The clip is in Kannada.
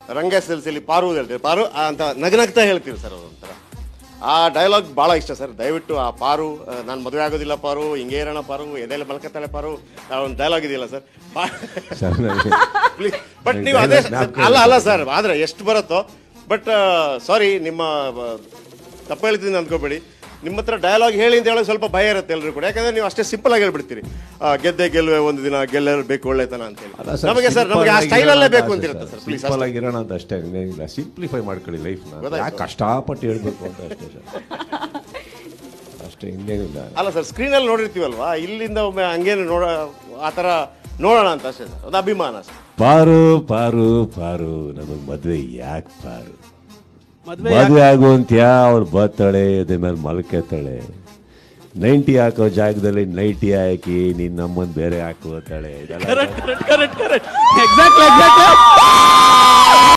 ರಂಗ ಎಸ್ ಎಲ್ ಸಿಲಿ ಪಾರು ಹೇಳ್ತೀವಿ ಪಾರು ಅಂತ ನಗನಗ್ತಾ ಹೇಳ್ತೀವಿ ಸರ್ ಅದೊಂಥರ ಆ ಡೈಲಾಗ್ ಭಾಳ ಇಷ್ಟ ಸರ್ ದಯವಿಟ್ಟು ಆ ಪಾರು ನಾನು ಮದುವೆ ಆಗೋದಿಲ್ಲ ಪಾರು ಹಿಂಗೆ ಇರೋಣ ಪಾರು ಎದೆಲ್ಲ ಮಲ್ಕತ್ತಾಳೆ ಪಾರು ಆ ಒಂದು ಡೈಲಾಗ್ ಇದೆಯಲ್ಲ ಸರ್ ಸರ್ ನನಗೆ ಬಟ್ ನೀವು ಅದೇ ಅಲ್ಲ ಅಲ್ಲ ಸರ್ ಆದ್ರೆ ಎಷ್ಟು ಬರುತ್ತೋ ಬಟ್ ಸಾರಿ ನಿಮ್ಮ ಬ- ತಪ್ಪು ಹೇಳ್ತೀನಿ ಅಂದ್ಕೋಬೇಡಿ ನಿಮ್ಮ ಹತ್ರ ಡಯಲಾಗ್ ಹೇಳಿ ಅಂತ ಹೇಳೋದು ಸ್ವಲ್ಪ ಭಯ ಇರುತ್ತೆ ಎಲ್ಲರೂ ಕೂಡ ಯಾಕಂದ್ರೆ ನೀವು ಅಷ್ಟೇ ಸಿಂಪಲ್ ಆಗಿ ಹೇಳ್ಬಿಡ್ತೀರಿ ಆ, ಗೆದ್ದೆ ಗೆಲ್ಲುವೆ ಒಂದು ದಿನ ಗೆಲ್ಲಬೇಕು ಒಳ್ಳೆತನ ಅಂತ ಹೇಳಿ ಅಲ್ಲ ಸರ್, ನಮಗೆ ಸರ್ ನಮಗೆ ಆ simple ಸ್ಟೈಲ್ ಅಲ್ಲೇ ಆಗಿರೋಣ ಬೇಕು ಅಂತ ಅಂತ ಇರುತ್ತೆ ಸರ್ ಪ್ಲೀಸ್ ಸಿಂಪಲ್ ಆಗಿರೋಣ ಅಂತ ಅಷ್ಟೇ ಇನ್ನೇನಿಲ್ಲ ಸಿಂಪ್ಲಿಫೈ ಮಾಡ್ಕೊಳ್ಳಿ ಲೈಫ್ನ ಗೊತ್ತಾಯ್ತು. ಯಾಕೆ ಕಷ್ಟಪಟ್ಟು ಹೇಳ್ಬೇಕು ಅಂತ ಅಷ್ಟೇ ಸರ್ ಅಷ್ಟೇ ಇನ್ನೇನಿಲ್ಲ ಅಲ್ಲ ಸರ್ ಸ್ಕ್ರೀನಲ್ಲಿ ನೋಡಿರ್ತೀವಲ್ವಾ ಇಲ್ಲಿಂದ ಒಮ್ಮೆ ಹಂಗೇನು ನೋಡ ಆ ಥರ ನೋಡೋಣ ಅಂತ ಅಷ್ಟೇ ಸರ್ ಅದು ಅಭಿಮಾನ ಸರ್ ಪಾರು ಪಾರು ಪಾರು ನಮಗ್ ಮದ್ವೆ ಯಾಕೆ ಪಾರು ಮದ್ವೆ ಮದ್ವೆ ಆಗುವಂತ್ಯಾ ಅವ್ಳು ಬರ್ತಾಳೆ ಅದೇ ಮೇಲೆ ಮಲ್ಕೆತಾಳೆ ನೈಂಟಿ ಹಾಕೋ ಜಾಗದಲ್ಲಿ ನೈಟಿ ಹಾಕಿ ನಿನ್ನ ನಮ್ಮನ್ ಬೇರೆ ಹಾಕೋತಾಳೆ ಇದೆಲ್ಲ correct correct correct correct exactly exactly